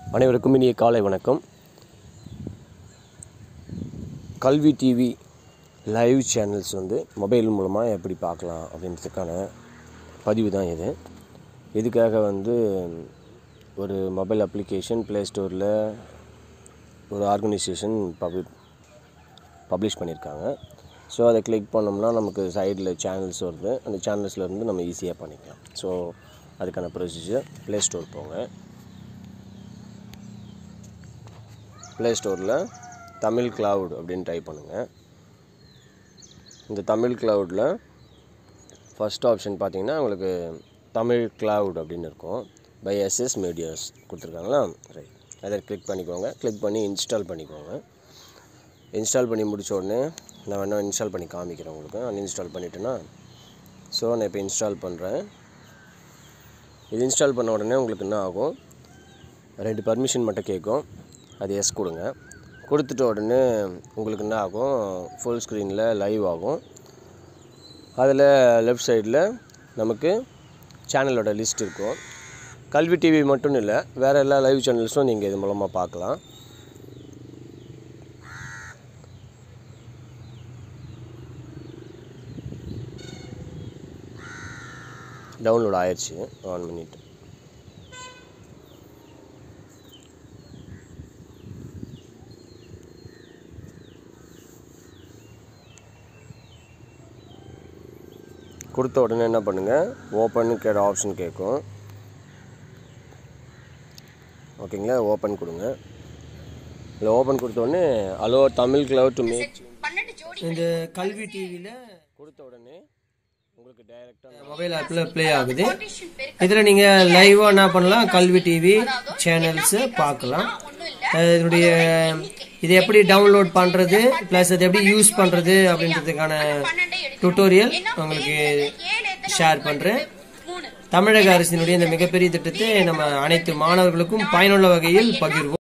அனைவருக்கும் இனிய காலை வணக்கம் கல்வி டிவி லைவ் சேனல்ஸ் வந்து மொபைல் மூலமாக எப்படி பார்க்கலாம் அப்படின்றதுக்கான பதிவு தான் இது இதுக்காக வந்து ஒரு மொபைல் அப்ளிகேஷன் ப்ளே ஸ்டோரில் ஒரு ஆர்கனைசேஷன் பப்ளி பப்ளிஷ் பண்ணியிருக்காங்க ஸோ அதை கிளிக் பண்ணோம்னா நமக்கு சைடில் சேனல்ஸ் வருது அந்த சேனல்ஸில் இருந்து நம்ம ஈஸியாக பண்ணிக்கலாம் ஸோ அதுக்கான ப்ரொசீஜர் ப்ளே ஸ்டோர் போங்க ப்ளே ஸ்டோரில் தமிழ் கிளவுட் அப்படின்னு டைப் பண்ணுங்கள் இந்த தமிழ் கிளவுடில் ஃபஸ்ட் ஆப்ஷன் பார்த்தீங்கன்னா உங்களுக்கு தமிழ் கிளவுட் அப்படின்னு இருக்கும் பை எஸ்எஸ் மீடியாஸ் கொடுத்துருக்காங்களா ரைட் அதை கிளிக் பண்ணிக்கோங்க கிளிக் பண்ணி இன்ஸ்டால் பண்ணிக்கோங்க இன்ஸ்டால் பண்ணி முடிச்ச உடனே நான் வேணால் இன்ஸ்டால் பண்ணி காமிக்கிறேன் உங்களுக்கு அன்இன்ஸ்டால் பண்ணிட்டேன்னா ஸோ நான் இப்போ இன்ஸ்டால் பண்ணுறேன் இது இன்ஸ்டால் பண்ண உடனே உங்களுக்கு என்ன ஆகும் ரெண்டு பர்மிஷன் மட்டும் கேட்கும் அது எஸ் கொடுங்க கொடுத்துட்ட உடனே உங்களுக்கு என்ன ஆகும் ஃபுல் ஸ்க்ரீனில் லைவ் ஆகும் அதில் லெஃப்ட் சைடில் நமக்கு சேனலோட லிஸ்ட் இருக்கும் கல்வி டிவி மட்டும் இல்லை வேறு எல்லா லைவ் சேனல்ஸும் நீங்கள் இது மூலமாக பார்க்கலாம் டவுன்லோட் ஆயிடுச்சு ஒன் மினிட் கொடுத்த உடனே என்ன பண்ணுங்கள் ஓப்பன் கேட ஆப்ஷன் கேட்கும் ஓகேங்களா ஓப்பன் கொடுங்க இல்லை ஓப்பன் கொடுத்த உடனே allow Tamil cloud to make இந்த கல்வி டிவியில் கொடுத்த உடனே உங்களுக்கு டைரெக்டாக மொபைல் ஆப்பில் ப்ளே ஆகுது இதில் நீங்கள் லைவாக என்ன பண்ணலாம் கல்வி டிவி சேனல்ஸை பார்க்கலாம் அஹ் இதனுடைய இது எப்படி டவுன்லோட் பண்ணுறது ப்ளஸ் அது எப்படி யூஸ் பண்ணுறது அப்படின்றதுக்கான டுட்டோரியல் உங்களுக்கு ஷேர் பண்ணுறேன் தமிழக அரசினுடைய இந்த மிகப்பெரிய திட்டத்தை நம்ம அனைத்து மாணவர்களுக்கும் பயனுள்ள வகையில் பகிர்வோம்